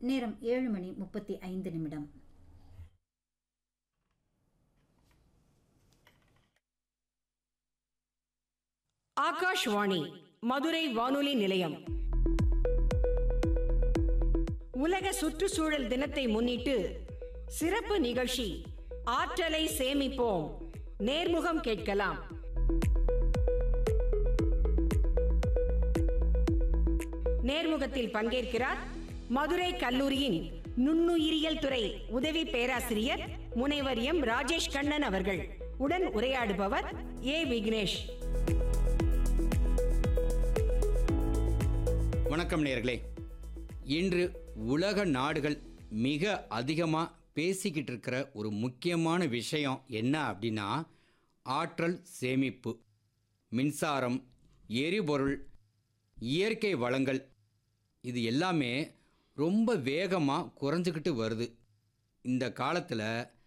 நேரம் ஏழு மணி முப்பத்தி ஐந்து நிமிடம் ஆகாஷ்வாணி மதுரை வானொலி நிலையம் உலக சுற்றுச்சூழல் தினத்தை முன்னிட்டு சிறப்பு நிகழ்ச்சி ஆற்றலை சேமிப்போம் நேர்முகம் கேட்கலாம் நேர்முகத்தில் பங்கேற்கிறார் மதுரை கல்லூரியின் நுண்ணுயிரியல் துறை உதவி பேராசிரியர் முனைவர் எம் ராஜேஷ் கண்ணன் அவர்கள் உடன் உரையாடுபவர் ஏ விக்னேஷ் வணக்கம் நேர்களே இன்று உலக நாடுகள் மிக அதிகமாக பேசிக்கிட்டு இருக்கிற ஒரு முக்கியமான விஷயம் என்ன அப்படின்னா ஆற்றல் சேமிப்பு மின்சாரம் எரிபொருள் இயற்கை வளங்கள் இது எல்லாமே ரொம்ப வேகமாக குறைஞ்சிக்கிட்டு வருது இந்த காலத்தில்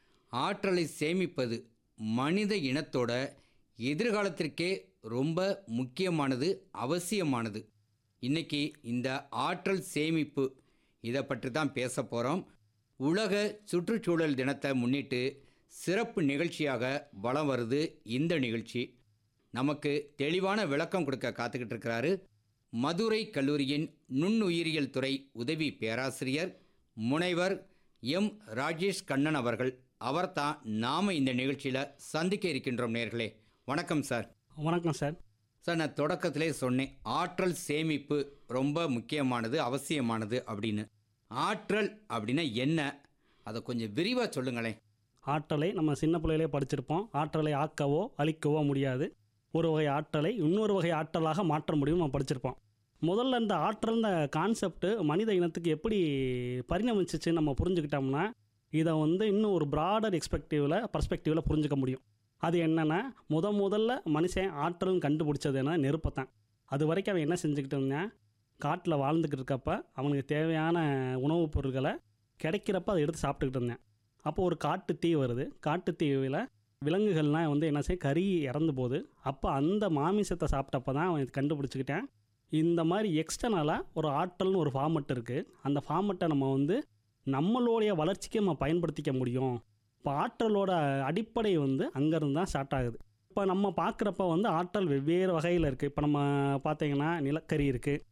ஆற்றலை சேமிப்பது மனித இனத்தோட எதிர்காலத்திற்கே ரொம்ப முக்கியமானது அவசியமானது இன்னைக்கு இந்த ஆற்றல் சேமிப்பு இதை பற்றி தான் பேச போகிறோம் உலக சுற்றுச்சூழல் தினத்தை முன்னிட்டு சிறப்பு நிகழ்ச்சியாக வலம் வருது இந்த நிகழ்ச்சி நமக்கு தெளிவான விளக்கம் கொடுக்க காத்துக்கிட்டு இருக்கிறாரு மதுரை கல்லூரியின் நுண்ணுயிரியல் துறை உதவி பேராசிரியர் முனைவர் எம் ராஜேஷ் கண்ணன் அவர்கள் அவர்தான் நாம இந்த நிகழ்ச்சியில் சந்திக்க இருக்கின்றோம் நேர்களே வணக்கம் சார் வணக்கம் சார் சார் நான் தொடக்கத்திலே சொன்னேன் ஆற்றல் சேமிப்பு ரொம்ப முக்கியமானது அவசியமானது அப்படின்னு ஆற்றல் அப்படின்னா என்ன அதை கொஞ்சம் விரிவாக சொல்லுங்களேன் ஆற்றலை நம்ம சின்ன பிள்ளையிலே படிச்சிருப்போம் ஆற்றலை ஆக்கவோ அழிக்கவோ முடியாது ஒரு வகை ஆற்றலை இன்னொரு வகை ஆற்றலாக மாற்ற முடியும் நம்ம படிச்சிருப்போம் முதல்ல இந்த ஆற்றல் இந்த கான்செப்ட் மனித இனத்துக்கு எப்படி பரிணமிச்சிச்சு நம்ம புரிஞ்சுக்கிட்டோம்னா இதை வந்து இன்னும் ஒரு ப்ராடர் எக்ஸ்பெக்டிவில் பர்ஸ்பெக்டிவில் புரிஞ்சுக்க முடியும் அது என்னென்னா முத முதல்ல மனுஷன் ஆற்றல்னு கண்டுபிடிச்சது என்ன நெருப்பை தான் அது வரைக்கும் அவன் என்ன செஞ்சுக்கிட்டு இருந்தான் காட்டில் வாழ்ந்துக்கிட்டு இருக்கப்ப அவனுக்கு தேவையான உணவுப் பொருட்களை கிடைக்கிறப்ப அதை எடுத்து சாப்பிட்டுக்கிட்டு இருந்தேன் அப்போ ஒரு காட்டு தீ வருது காட்டு தீவில் விலங்குகள்லாம் வந்து என்ன செய்யும் கறி இறந்து போகுது அப்போ அந்த மாமிசத்தை சாப்பிட்டப்ப தான் அவன் கண்டுபிடிச்சிக்கிட்டேன் இந்த மாதிரி எக்ஸ்டர்னலாக ஒரு ஆற்றல்னு ஒரு ஃபார்மெட் இருக்குது அந்த ஃபார்மெட்டை நம்ம வந்து நம்மளுடைய வளர்ச்சிக்கு நம்ம பயன்படுத்திக்க முடியும் இப்போ ஆற்றலோட அடிப்படை வந்து அங்கேருந்து தான் ஸ்டார்ட் ஆகுது இப்போ நம்ம பார்க்குறப்ப வந்து ஆற்றல் வெவ்வேறு வகையில் இருக்குது இப்போ நம்ம பார்த்தீங்கன்னா நிலக்கரி இருக்குது